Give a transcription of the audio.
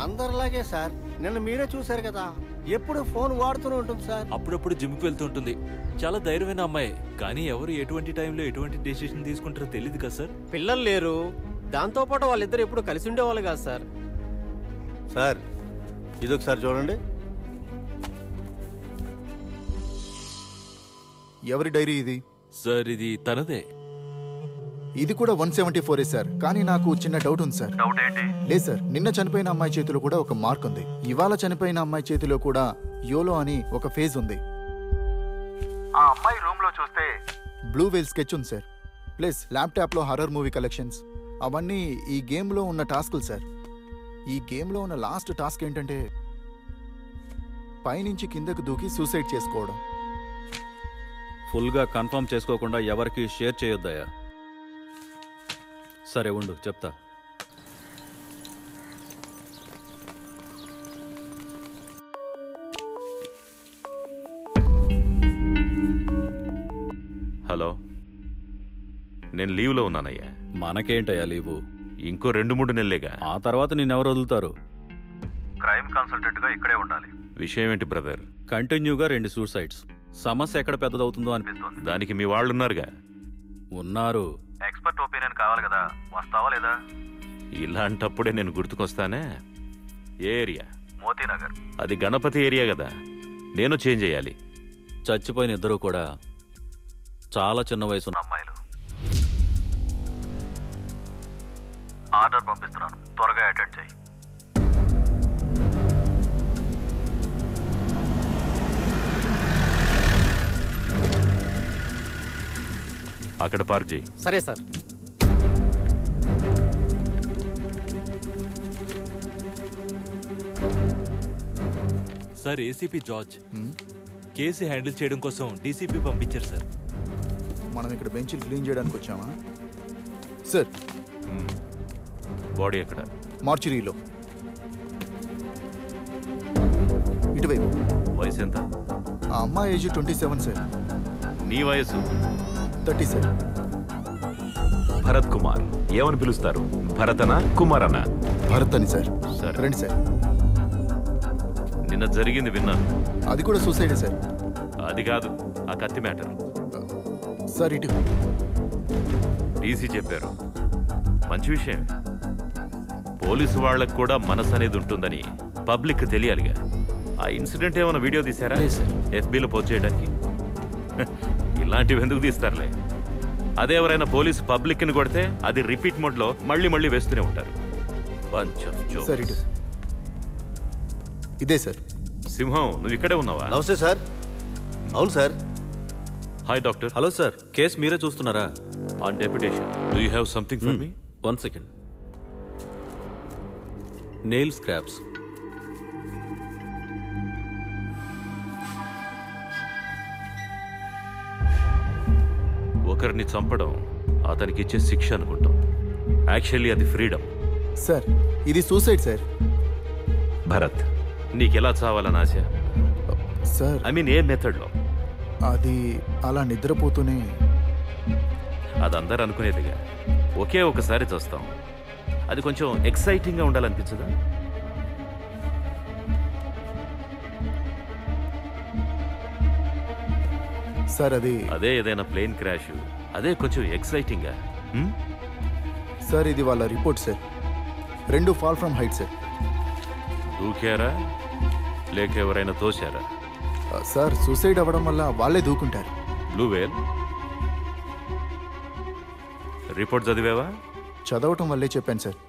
అందరిలాగే సార్ నిన్న మీరే చూశారు కదా ఎప్పుడు ఫోన్ వాడుతూనే ఉంటుంది సార్ అప్పుడప్పుడు జిమ్కి వెళ్తుంటుంది చాలా ధైర్యమైన అమ్మాయి కానీ ఎవరు ఎటువంటి టైంలో ఎటువంటి డెసిషన్ తీసుకుంటారో తెలియదు కదా సార్ పిల్లలు లేరు దాంతో పాటు వాళ్ళిద్దరు ఎప్పుడు కలిసి ఉండేవాళ్ళు కాదు సార్ సార్ ఇదొకసారి చూడండి ఎవరి డైరీ ఇది సార్ ఇది తనదే ఇది కూడా వన్ సెవెంటీ ఫోర్ సార్ కానీ నాకు చిన్న డౌట్ ఉంది సార్ డౌట్ ఏంటి లేదు సార్ నిన్న చనిపోయిన అమ్మాయి చేతిలో కూడా ఒక మార్క్ ఉంది ఇవాళ చనిపోయిన అమ్మాయి చేతిలో కూడా యోలో అని ఒక ఫేజ్ ఉంది ఆ అమ్మాయి రూమ్ లో చూస్తే బ్లూ వేల్ స్కెచ్ ఉంది సార్ ప్లస్ ల్యాప్టాప్లో హర్రర్ మూవీ కలెక్షన్స్ అవన్నీ ఈ గేమ్లో ఉన్న టాస్కులు సార్ ఈ గేమ్లో ఉన్న లాస్ట్ టాస్క్ ఏంటంటే పైనుంచి కిందకు దూకి సూసైడ్ చేసుకోవడం ఫుల్గా కన్ఫర్మ్ చేసుకోకుండా ఎవరికి షేర్ చేయొద్దయ్యా సరే ఉండు చెప్తా హలో నేను లీవ్లో ఉన్నానయ్యా మనకేంటయ్యా లీవు ఇంకో రెండు మూడు నెలలేగా ఆ తర్వాత నిన్నెవరు వదులుతారు క్రైమ్ కన్సల్టెంట్ గా ఇక్కడే ఉండాలి విషయం ఏంటి బ్రదర్ కంటిన్యూగా రెండు సూసైడ్స్ సమస్య ఎక్కడ పెద్దదవుతుందో అనిపిస్తుంది దానికి మీ వాళ్ళున్నారుగా ఉన్నారు ఎక్స్పర్ట్ ఒపీనియన్ కావాలి కదా వస్తావా లేదా ఇలాంటప్పుడే నేను గుర్తుకొస్తానే ఏ ఏరియా మోతీనగర్ అది గణపతి ఏరియా కదా నేను చేంజ్ చేయాలి చచ్చిపోయిన ఇద్దరు కూడా చాలా చిన్న వయసు ఉన్న అమ్మాయిలు ఆర్డర్ పంపిస్తున్నాను త్వరగా అటెండ్ చేయి అక్కడ పార్క్ చేయి సరే సార్ సార్ ఏసీపీ జార్జ్ హ్మ్? కేసు హ్యాండిల్ చేయడం కోసం డీసీపీ పంపించారు సార్ మనం ఇక్కడ బెంచ్లు క్లీన్ చేయడానికి వచ్చామా సార్ బాడీ ఎక్కడ మార్చురీలో ఇటువైపు వయసు ఎంత ఆ అమ్మాయి ఏజ్ ట్వంటీ సెవెన్ సార్ నీ వయసు థర్టీ సార్ భరత్ కుమార్ ఏమని పిలుస్తారు భరతనా కుమారనా భరత్ అని సార్ సరే. రండి సార్ నిన్న జరిగింది విన్నాను అది కూడా సూసైడే సార్ అది కాదు ఆ కత్తి మ్యాటర్ సార్ ఇటు డీసీ చెప్పారు మంచి విషయం పోలీసు వాళ్ళకు కూడా మనసు అనేది ఉంటుందని పబ్లిక్ తెలియాలిగా ఆ ఇన్సిడెంట్ ఏమైనా వీడియో తీశారా ఎఫ్బీలో పోస్ట్ చేయడానికి ఇలాంటివి ఎందుకు తీస్తారులే అదే ఎవరైనా పోలీసు పబ్లిక్ ని కొడితే అది రిపీట్ మోడ్ లో మళ్ళీ మళ్ళీ వేస్తూనే ఉంటారు Bunch of jokes. సార్ ఇటు ఇదే సార్ సింహం నువ్వు ఇక్కడే ఉన్నావా నమస్తే సార్ అవును sir hi doctor hello sir case మీరే చూస్తున్నారా on deputation do you have something for me one second nail scraps ఒకరిని చంపడం అతనికి ఇచ్చే శిక్ష అనుకుంటాం యాక్చువల్లీ అది ఫ్రీడమ్ సార్ ఇది సూసైడ్ సార్ భరత్ నీకెలా చావాలని ఆశ సార్ ఐ మీన్ ఏ మెథడ్లో అది అలా నిద్రపోతూనే అది అందరు అనుకునేదిగా ఒకే ఒకసారి చూస్తాం అది కొంచెం ఎక్సైటింగ్గా ఉండాలనిపించదా సార్ అది అదే ఏదైనా ప్లేన్ క్రాష్ అదే కొంచెం ఎక్సైటింగ్గా హ్మ్? సార్ ఇది వాళ్ళ రిపోర్ట్ సార్ రెండు ఫాల్ ఫ్రమ్ హైట్ సార్ దూకారా లేక ఎవరైనా తోశారా ఆ, సార్ సూసైడ్ అవ్వడం వల్ల వాళ్ళే దూకుంటారు బ్లూ వేల్ రిపోర్ట్ చదివావా చదవటం వల్లే చెప్పాను సార్